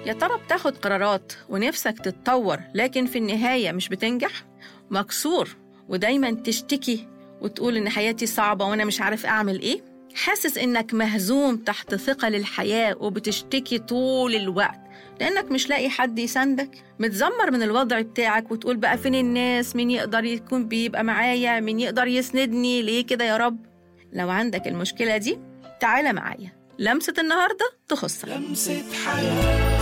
يا ترى بتاخد قرارات ونفسك تتطور لكن في النهاية مش بتنجح؟ مكسور ودايما تشتكي وتقول إن حياتي صعبة وأنا مش عارف أعمل إيه؟ حاسس إنك مهزوم تحت ثقل الحياة وبتشتكي طول الوقت لأنك مش لاقي حد يساندك متذمر من الوضع بتاعك وتقول بقى فين الناس مين يقدر يكون بيبقى معايا مين يقدر يسندني ليه كده يا رب لو عندك المشكلة دي تعالى معايا لمسة النهاردة تخصك لمسة حياة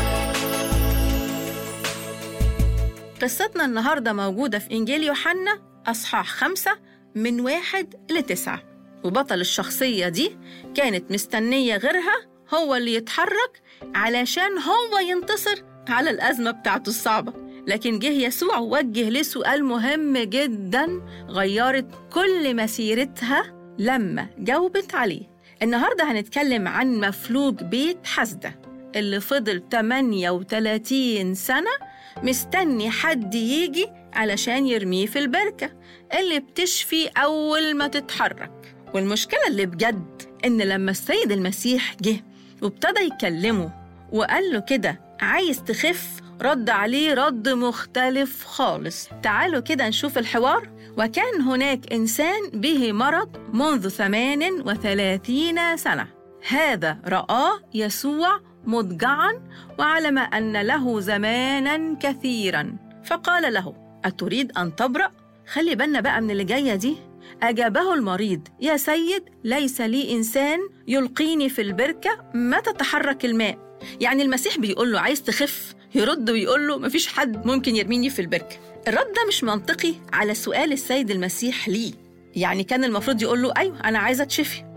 قصتنا النهاردة موجودة في إنجيل يوحنا أصحاح خمسة من واحد لتسعة وبطل الشخصية دي كانت مستنية غيرها هو اللي يتحرك علشان هو ينتصر على الأزمة بتاعته الصعبة لكن جه يسوع وجه ليه سؤال مهم جدا غيرت كل مسيرتها لما جاوبت عليه النهاردة هنتكلم عن مفلوج بيت حسدة اللي فضل 38 سنة مستني حد يجي علشان يرميه في البركة اللي بتشفي أول ما تتحرك والمشكلة اللي بجد إن لما السيد المسيح جه وابتدى يكلمه وقال له كده عايز تخف رد عليه رد مختلف خالص تعالوا كده نشوف الحوار وكان هناك إنسان به مرض منذ 38 سنة هذا رآه يسوع مضجعا وعلم أن له زمانا كثيرا فقال له أتريد أن تبرأ؟ خلي بالنا بقى من اللي جاية دي أجابه المريض يا سيد ليس لي إنسان يلقيني في البركة ما تتحرك الماء يعني المسيح بيقول له عايز تخف يرد ويقول له مفيش حد ممكن يرميني في البركة الرد ده مش منطقي على سؤال السيد المسيح ليه يعني كان المفروض يقول له أيوه أنا عايزة أتشفي